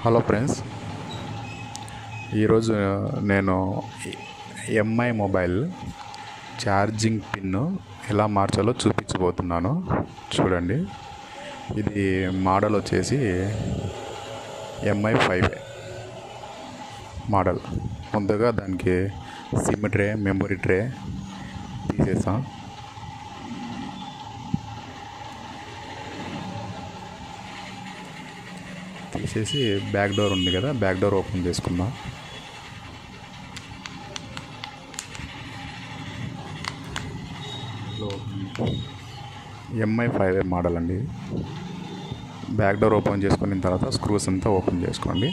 hello friends ఈరోజు నేను MI mobile charging pin ఎలా మార్చాలో చూపించబోతున్నాను చూడండి ఇది మోడల్ వచ్చేసి ఎంఐ ఫైవ్ మోడల్ ముందుగా దానికి సిమ్ ట్రే మెమరీ ట్రే తీసేసాం తీసేసి బ్యాక్ డోర్ ఉంది కదా బ్యాక్ డోర్ ఓపెన్ చేసుకుందాం ఎంఐ ఫైవ్ మోడల్ అండి బ్యాక్ డోర్ ఓపెన్ చేసుకున్న తర్వాత స్క్రూస్ అంతా ఓపెన్ చేసుకోండి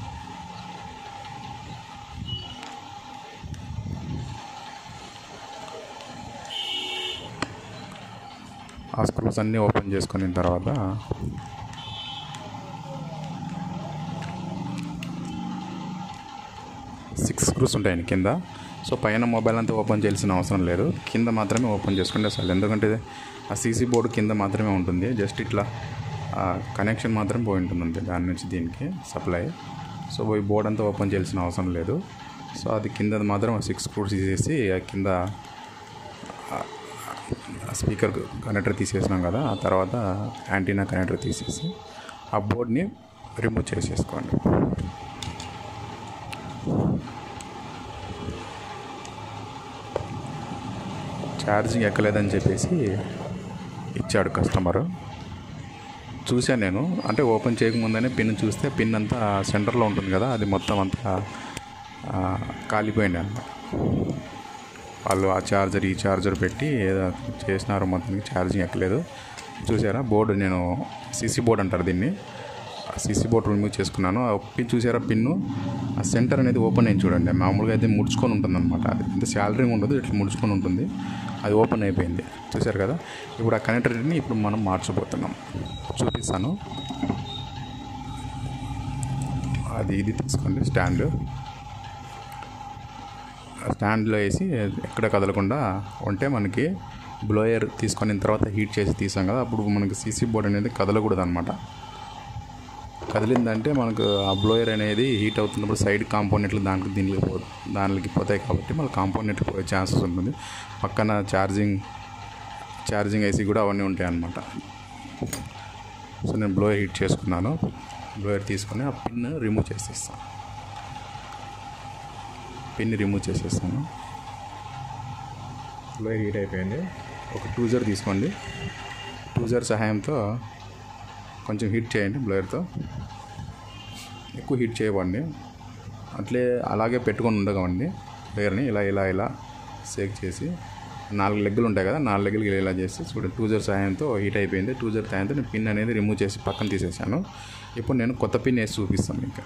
ఆ స్క్రూస్ అన్నీ ఓపెన్ చేసుకున్న తర్వాత సిక్స్ స్క్రూస్ ఉంటాయండి కింద సో పైన మొబైల్ అంతా ఓపెన్ చేయాల్సిన అవసరం లేదు కింద మాత్రమే ఓపెన్ చేసుకుంటే చాలు ఎందుకంటే ఆ సీసీ బోర్డు కింద మాత్రమే ఉంటుంది జస్ట్ ఇట్లా కనెక్షన్ మాత్రం పోయి ఉంటుంది అంతే దాని నుంచి దీనికి సప్లై సో ఈ బోర్డ్ అంతా ఓపెన్ చేయాల్సిన అవసరం లేదు సో అది కింద మాత్రం సిక్స్ స్క్రూస్ తీసేసి ఆ కింద స్పీకర్ కనెక్టర్ తీసేసినాం కదా ఆ తర్వాత యాంటీనా కనెక్టర్ తీసేసి ఆ బోర్డ్ని రిమూవ్ చేసేసుకోండి ఛార్జింగ్ ఎక్కలేదని చెప్పేసి ఇచ్చాడు కస్టమర్ చూశాను నేను అంటే ఓపెన్ చేయకముందనే పిన్ చూస్తే పిన్ అంతా సెంటర్లో ఉంటుంది కదా అది మొత్తం అంతా కాలిపోయింది అన్నమాట వాళ్ళు ఆ ఛార్జర్ ఈ ఛార్జర్ పెట్టి ఏదో చేసినారు మొత్తానికి ఛార్జింగ్ ఎక్కలేదు చూసారా బోర్డు నేను సీసీ బోర్డు అంటారు దీన్ని సీసీ బోర్డు రిమూవ్ చేసుకున్నాను ఆ పిన్ చూసారా పిన్ను ఆ సెంటర్ అనేది ఓపెన్ అయింది చూడండి మామూలుగా అయితే ముడుచుకొని ఉంటుంది అనమాట అది ఇంత శాలరింగ్ ఉండదు ఇట్లా ముడుచుకొని ఉంటుంది అది ఓపెన్ అయిపోయింది చూసారు కదా ఇప్పుడు ఆ కనెక్టర్ని ఇప్పుడు మనం మార్చబోతున్నాం చూపిస్తాను అది ఇది తీసుకోండి స్టాండ్ స్టాండ్లో వేసి ఎక్కడ కదలకుండా ఉంటే మనకి బ్లోయర్ తీసుకొని తర్వాత హీట్ చేసి తీసాం కదా అప్పుడు మనకి సీసీ బోర్డ్ అనేది కదలకూడదు అనమాట కదిలిందంటే మనకు ఆ బ్లోయర్ అనేది హీట్ అవుతున్నప్పుడు సైడ్ కాంపోనెంట్లు దానికి దీనికి పో దానికి పోతాయి కాబట్టి మళ్ళీ కాంపోనెంట్లు పోయే ఛాన్సెస్ ఉంటుంది పక్కన ఛార్జింగ్ ఛార్జింగ్ ఐసీ కూడా అవన్నీ ఉంటాయి అన్నమాట సో నేను బ్లోయర్ హీట్ చేసుకున్నాను బ్లోయర్ తీసుకొని ఆ పిన్ రిమూవ్ చేసేస్తాను పిన్ రిమూవ్ చేసేస్తాను బ్లోయర్ హీట్ అయిపోయింది ఒక టూజర్ తీసుకోండి టూజర్ సహాయంతో కొంచెం హీట్ చేయండి బ్లోయర్తో ఎక్కువ హీట్ చేయబండి అట్లే అలాగే పెట్టుకొని ఉండకండి బ్లోయర్ని ఇలా ఇలా ఇలా సేక్ చేసి నాలుగు లెగ్గులు ఉంటాయి కదా నాలుగు లెగ్గులు ఇలా చేసి చూడండి టూజర్ సహాయంతో హీట్ అయిపోయింది టూజర్ సహాయంతో నేను పిన్ అనేది రిమూవ్ చేసి పక్కన తీసేసాను ఇప్పుడు నేను కొత్త పిన్ వేసి చూపిస్తాను ఇంకా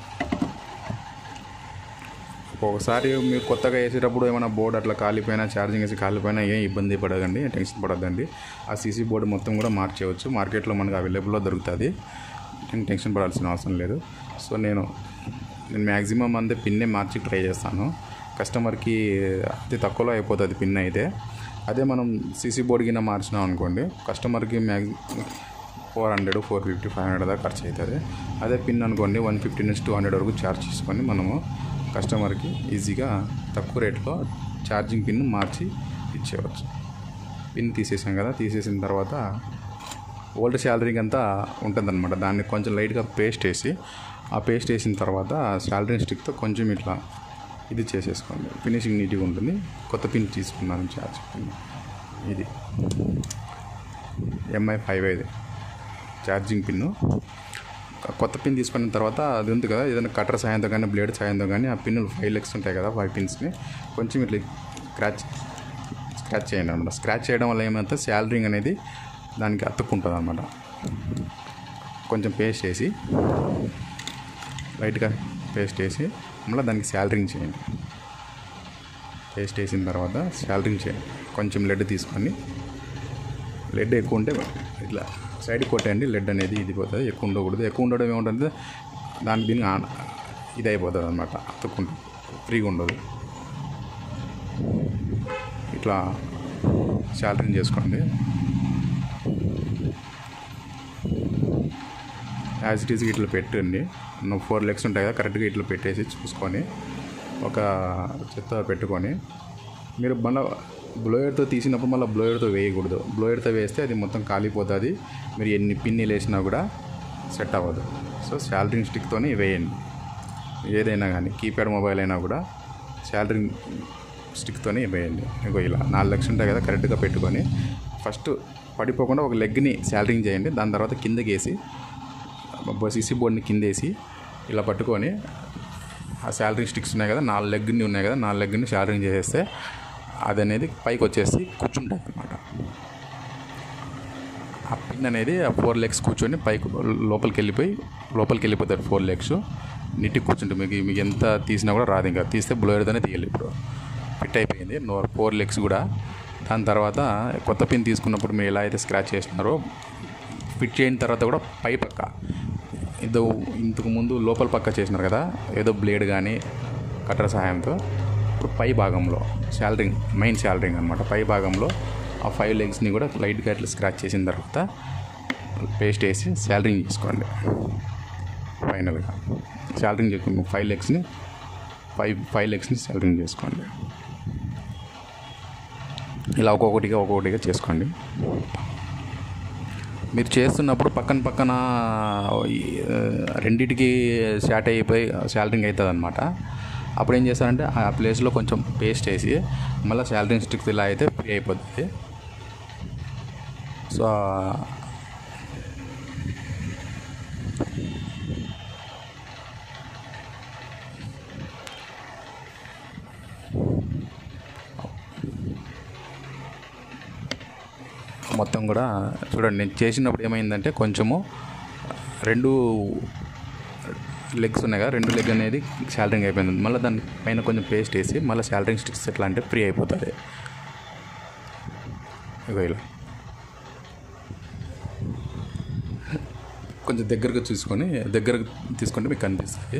ఒకసారి మీరు కొత్తగా వేసేటప్పుడు ఏమైనా బోర్డు అట్లా కాలిపోయినా ఛార్జింగ్ వేసి కాలిపోయినా ఏం ఇబ్బంది పడదండి టెన్షన్ పడద్దండి ఆ సీసీ బోర్డు మొత్తం కూడా మార్చేయవచ్చు మార్కెట్లో మనకు అవైలబుల్లో దొరుకుతుంది టెన్షన్ పడాల్సిన అవసరం లేదు సో నేను నేను మ్యాక్సిమం అంతే పిన్నే మార్చి ట్రై చేస్తాను కస్టమర్కి అతి తక్కువలో అయిపోతుంది పిన్ అయితే అదే మనం సీసీ బోర్డు కింద మార్చినాం అనుకోండి కస్టమర్కి maxi four hundred four fifty five hundred దాకా ఖర్చు అవుతుంది అదే పిన్ అనుకోండి వన్ ఫిఫ్టీ నుంచి టూ హండ్రెడ్ వరకు ఛార్జ్ చేసుకొని మనము కస్టమర్కి ఈజీగా తక్కువ రేట్లో ఛార్జింగ్ పిన్ మార్చి ఇచ్చేయవచ్చు పిన్ తీసేసాం కదా తీసేసిన తర్వాత ఓల్డ్ శాలరింగ్ అంతా ఉంటుందన్నమాట దాన్ని కొంచెం లైట్గా పేస్ట్ వేసి ఆ పేస్ట్ వేసిన తర్వాత శాలరింగ్ స్టిక్తో కొంచెం ఇట్లా ఇది చేసేసుకోండి ఫినిషింగ్ నీట్గా ఉంటుంది కొత్త పిన్ తీసుకున్నాను ఛార్జ్ పిన్ ఇది ఎంఐ ఫైవ్ ఇది ఛార్జింగ్ పిన్ను కొత్త పిన్ తీసుకున్న తర్వాత అది ఉంది కదా ఏదైనా కటర్ సాయంతో కానీ బ్లేడ్ సాయంతో కానీ ఆ పిన్నులు ఫైవ్ లెగ్స్ ఉంటాయి కదా ఫైవ్ పిన్స్ని కొంచెం ఇట్లా స్క్రాచ్ స్క్రాచ్ చేయండి అనమాట స్క్రాచ్ చేయడం వల్ల ఏమంటే శాలరింగ్ అనేది దానికి అతుక్కుంటుంది అనమాట కొంచెం పేస్ట్ వేసి లైట్గా పేస్ట్ వేసి మళ్ళీ దానికి శాలరింగ్ చేయండి పేస్ట్ వేసిన తర్వాత శాలరింగ్ చేయండి కొంచెం లెడ్ తీసుకొని లెడ్ ఎక్కువ ఉంటే ఇట్లా సైడ్ కొట్టండి లెడ్ అనేది ఇది పోతుంది ఎక్కువ ఉండకూడదు ఎక్కువ ఉండడం ఏముంటుంది దాని దీన్ని ఇది అయిపోతుంది అనమాట అతుక్కుంటుంది ఫ్రీగా ఉండదు ఇట్లా శాలరింగ్ చేసుకోండి యాజ్ ఇట్ ఈస్ ఇట్లా పెట్టండి నువ్వు ఫోర్ లెగ్స్ ఉంటాయి కదా కరెక్ట్గా ఇట్లా పెట్టేసి చూసుకొని ఒక చెత్త పెట్టుకొని మీరు మళ్ళీ బ్లోయర్తో తీసినప్పుడు మళ్ళీ బ్లోయర్తో వేయకూడదు బ్లోయర్తో వేస్తే అది మొత్తం కాలిపోతుంది మీరు ఎన్ని పిన్నీలు వేసినా కూడా సెట్ అవ్వదు సో శాలరింగ్ స్టిక్తోనే వేయండి ఏదైనా కానీ కీప్యాడ్ మొబైల్ అయినా కూడా శాలరింగ్ స్టిక్తోనే వేయండి ఇంకో ఇలా నాలుగు లక్షలు ఉంటాయి కదా కరెక్ట్గా పెట్టుకొని ఫస్ట్ పడిపోకుండా ఒక లెగ్ని శాలరింగ్ చేయండి దాని తర్వాత కిందకి వేసి సీసీ బోర్డ్ని కిందేసి ఇలా పట్టుకొని ఆ శాలరింగ్ స్టిక్స్ ఉన్నాయి కదా నాలుగు లెగ్ని ఉన్నాయి కదా నాలుగు లెగ్ని శాలరింగ్ చేసేస్తే అది అనేది పైకి వచ్చేసి కూర్చుంటుంది అనమాట ఆ పిన్ అనేది ఆ ఫోర్ లెగ్స్ కూర్చొని పైకి లోపలికి వెళ్ళిపోయి లోపలికి వెళ్ళిపోతారు ఫోర్ లెగ్స్ నీట్గా కూర్చుంటే మీకు మీకు ఎంత తీసినా కూడా రాదు ఇంకా తీస్తే బ్లోయర్తోనే తీయాలి ఇప్పుడు ఫిట్ అయిపోయింది ఫోర్ లెగ్స్ కూడా దాని తర్వాత కొత్త పిన్ తీసుకున్నప్పుడు మీరు ఎలా అయితే స్క్రాచ్ చేస్తున్నారో ఫిట్ చేయని తర్వాత కూడా పై పక్క ఏదో ఇంతకు ముందు లోపల పక్క చేసినారు కదా ఏదో బ్లేడ్ కానీ కట్టర్ సహాయంతో ఇప్పుడు పై భాగంలో శాలరింగ్ మెయిన్ శాలరింగ్ అనమాట పై భాగంలో ఆ ఫైవ్ లెగ్స్ని కూడా లైట్గా ఇట్లా స్క్రాచ్ చేసిన తర్వాత పేస్ట్ వేసి శాలరింగ్ చేసుకోండి ఫైనల్గా శాలరింగ్ చేసుకుని ఫైవ్ లెగ్స్ని ఫైవ్ ఫైవ్ లెగ్స్ని శాలరింగ్ చేసుకోండి ఇలా ఒక్కొక్కటిగా ఒక్కొక్కటిగా చేసుకోండి మీరు చేస్తున్నప్పుడు పక్కన పక్కన ఈ, ఆ, రెండిటికి షార్ట్ అయిపోయి శాలరింగ్ అవుతుంది అనమాట అప్పుడు ఏం చేస్తారంటే ఆ ప్లేస్లో కొంచెం పేస్ట్ వేసి మళ్ళీ శాలరింగ్ స్టిక్స్ ఇలా అయితే ఫ్రీ అయిపోతుంది సో మొత్తం కూడా చూడండి నేను చేసినప్పుడు ఏమైందంటే కొంచెము రెండు లెగ్స్ ఉన్నాయి కదా రెండు లెగ్ అనేది శాలరింగ్ అయిపోయింది మళ్ళీ దాని పైన కొంచెం పేస్ట్ వేసి మళ్ళీ శాలరింగ్ స్టిక్స్ ఎట్లా అంటే ఫ్రీ అయిపోతుంది ఇగో ఇలా కొంచెం దగ్గరగా చూసుకొని దగ్గరకు తీసుకుంటే మీకు కనిపిస్తుంది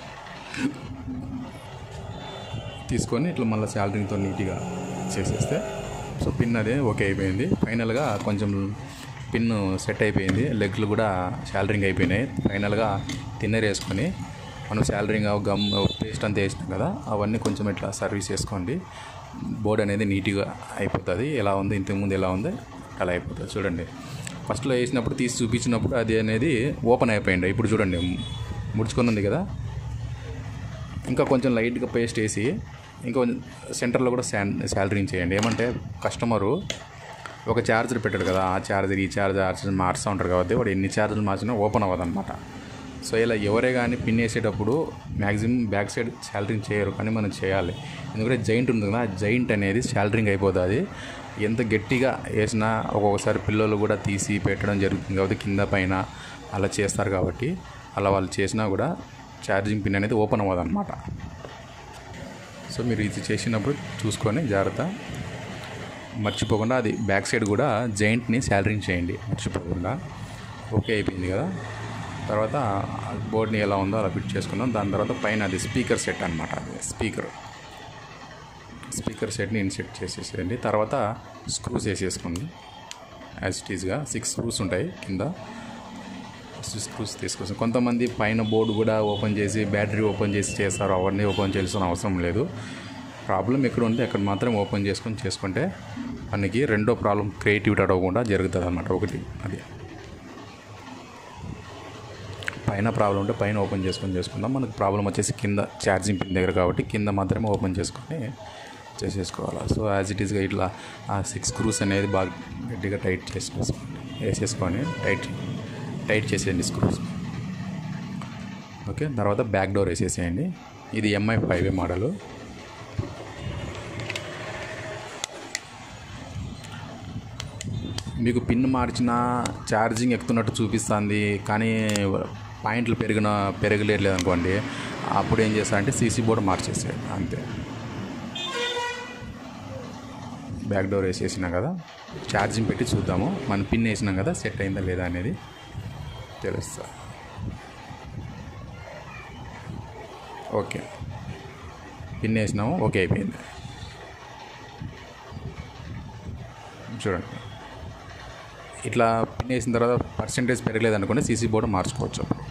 తీసుకొని ఇట్లా మళ్ళీ శాలరీతో నీట్గా చేసేస్తే సో పిన్ అదే ఓకే అయిపోయింది ఫైనల్గా కొంచెం పిన్ సెట్ అయిపోయింది లెగ్లు కూడా శాలరింగ్ అయిపోయినాయి ఫైనల్గా తిన్నర్ వేసుకొని మనం శాలరింగ్ గమ్ పేస్ట్ అంతా వేసినాం కదా అవన్నీ కొంచెం ఇట్లా సర్వీస్ చేసుకోండి బోర్డ్ అనేది నీట్గా అయిపోతుంది ఎలా ఉంది ఇంతకుముందు ఎలా ఉంది అలా అయిపోతుంది చూడండి ఫస్ట్లో వేసినప్పుడు తీసి చూపించినప్పుడు అది అనేది ఓపెన్ అయిపోయింది ఇప్పుడు చూడండి ముడుచుకొని ఉంది కదా ఇంకా కొంచెం లైట్గా పేస్ట్ వేసి ఇంకా సెంటర్లో కూడా శాన్ శాలరింగ్ చేయండి ఏమంటే కస్టమరు ఒక ఛార్జర్ పెట్టాడు కదా ఆ ఛార్జర్ ఈ ఛార్జర్ ఆ ఛార్జర్ మార్చుతూ ఉంటారు కాబట్టి వాడు ఎన్ని ఛార్జర్లు మార్చినా ఓపెన్ అవ్వదు అనమాట సో ఇలా ఎవరే కానీ పిన్ వేసేటప్పుడు మ్యాక్సిమం బ్యాక్ సైడ్ శాలరింగ్ చేయరు కానీ మనం చేయాలి ఎందుకంటే జైంట్ ఉంది కదా ఆ జైంట్ అనేది శాలరింగ్ అయిపోతుంది ఎంత గట్టిగా వేసినా ఒక్కొక్కసారి పిల్లలు కూడా తీసి పెట్టడం జరుగుతుంది కాబట్టి కింద పైన అలా చేస్తారు కాబట్టి అలా వాళ్ళు చేసినా కూడా ఛార్జింగ్ పిన్ అనేది ఓపెన్ అవ్వదు అనమాట సో మీరు ఇది చేసినప్పుడు చూసుకొని జాగ్రత్త మర్చిపోకుండా అది బ్యాక్ సైడ్ కూడా జైంట్ని శాలరింగ్ చేయండి మర్చిపోకుండా ఓకే అయిపోయింది కదా తర్వాత బోర్డ్ని ఎలా ఉందో అలా ఫిట్ చేసుకుందాం దాని తర్వాత పైన అది స్పీకర్ సెట్ అనమాట అది స్పీకర్ స్పీకర్ సెట్ని ఇన్సెట్ చేసేసేయండి తర్వాత స్క్రూస్ వేసేసుకోండి యాజ్ ఇట్ ఈస్గా సిక్స్ స్క్రూస్ ఉంటాయి కింద స్క్రూస్ తీసుకొస్తాం కొంతమంది పైన బోర్డు కూడా ఓపెన్ చేసి బ్యాటరీ ఓపెన్ చేసి చేస్తారు అవన్నీ ఓపెన్ చేయాల్సిన అవసరం లేదు ప్రాబ్లం ఎక్కడ ఉంటే అక్కడ మాత్రం ఓపెన్ చేసుకొని చేసుకుంటే మనకి రెండో ప్రాబ్లం క్రియేటివిటీ అడగకుండా జరుగుతుంది అనమాట ఒకటి అది పైన ప్రాబ్లం ఉంటే పైన ఓపెన్ చేసుకొని చేసుకుందాం మనకు ప్రాబ్లం వచ్చేసి కింద ఛార్జింగ్ పిన్ దగ్గర కాబట్టి కింద మాత్రమే ఓపెన్ చేసుకొని చేసేసుకోవాలి సో యాజ్ ఇట్ ఈస్గా ఇట్లా ఆ సిక్స్ స్క్రూస్ అనేది బాగా గట్టిగా టైట్ చేసేసుకోండి వేసేసుకొని టైట్ టైట్ చేసేయండి స్క్రూస్ ఓకే తర్వాత బ్యాక్ డోర్ వేసేసేయండి ఇది ఎంఐ ఫైవ్ ఏ మోడలు మీకు పిన్ మార్చిన ఛార్జింగ్ ఎక్కుతున్నట్టు చూపిస్తుంది కానీ పాయింట్లు పెరిగిన పెరగలేదు అనుకోండి అప్పుడు ఏం చేస్తారంటే సీసీ బోర్డు మార్చేసేది అంతే బ్యాక్ డోర్ వేసేసినాం కదా ఛార్జింగ్ పెట్టి చూద్దాము మన పిన్ వేసినాం కదా సెట్ అయిందా లేదా అనేది తెలుస్తుంది ఓకే పిన్ వేసినాము ఓకే అయిపోయింది చూడండి ఇట్లా పిన్ వేసిన తర్వాత పర్సంటేజ్ పెరగలేదు అనుకోండి సీసీ బోర్డు మార్చుకోవచ్చు